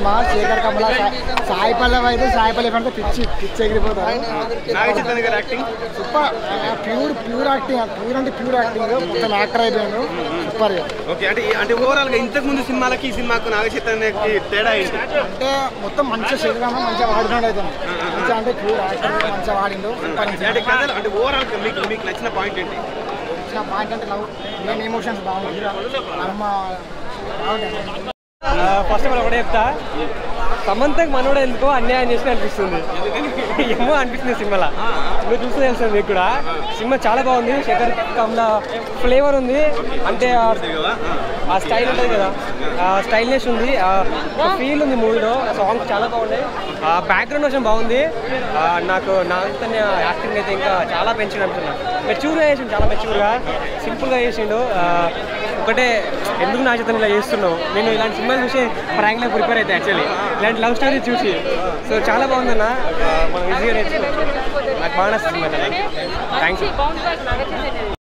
cinema Shekhar కమల సాయి పల్లవి అయితే సాయి పల్లవి అంటే పిచ్చి పిచ్చి ఎగిరిపోతారు నాగ చైతన్య గారి acting super pure pure acting pure అంటే ప్యూర్ యాక్టింగ్ మొత్తం యాక్టర్ అయిపోయాడు సూపర్ ఓకే అంటే ఈ- అంటే ఓవరాల్ గా ఇంతకు ముందు సినిమాలకి ఈ సినిమాకు నాగ చైతన్యకి తేడా ఏంటి అంటే మొత్తం మంచిగా శరీరం మంచిగా వాడినాడు అయితే మంచిగా అంటే ప్యూర్ యాక్టర్ మంచిగా వాడిండు సూపర్ అంటే కథలు అంటే ఓవరాల్ గా మీకు మీకు నచ్చిన పాయింట్ ఏంటి వచ్చిన పాయింట్ అంటే లవ్ మెయిన్ ఎమోషన్స్ బాగుంది అమ్మ బాగుంటాయి ఫస్ట్ ఆఫ్ ఆల్ ఒకటే చెప్తా సమంతకు మనోడు ఎందుకో అన్యాయం చేసిన అనిపిస్తుంది ఏమో అనిపిస్తుంది సినిమాలో మీరు చూస్తే తెలుస్తుంది మీకు కూడా సినిమా చాలా బాగుంది శేఖర్ కమల ఫ్లేవర్ ఉంది అంటే ఆ- ఆ స్టైల్ ఉంటుంది కదా ఆ స్టైల్నెస్ ఉంది ఫీల్ ఉంది మూవీలో సాంగ్స్ చాలా బాగున్నాయి ఆ బ్యాక్గ్రౌండ్ వచ్చి బాగుంది ఆ, నాకు నాగతన్య యాక్టింగ్ అయితే ఇంకా చాలా పెంచింది అంటున్నా మెచ్యూర్గా చేసిండు చాలా మెచ్యూర్గా సింపుల్గా చేసిండు ఆ, ఒకటే ఎందుకు నా చేత ఇలా చేస్తున్నావు నేను ఇలాంటి సినిమాలు చూసి ప్రాంక్లో ప్రిపేర్ అయితే యాక్చువల్లీ ఇలాంటి లవ్ స్టోరీ చూసి సో చాలా బాగుందన్న ఆ, మనం ఈజీగా నేర్చుకోవచ్చు నాకు బాగా నచ్చింది సినిమా థ్యాంక్స్ బాగుంది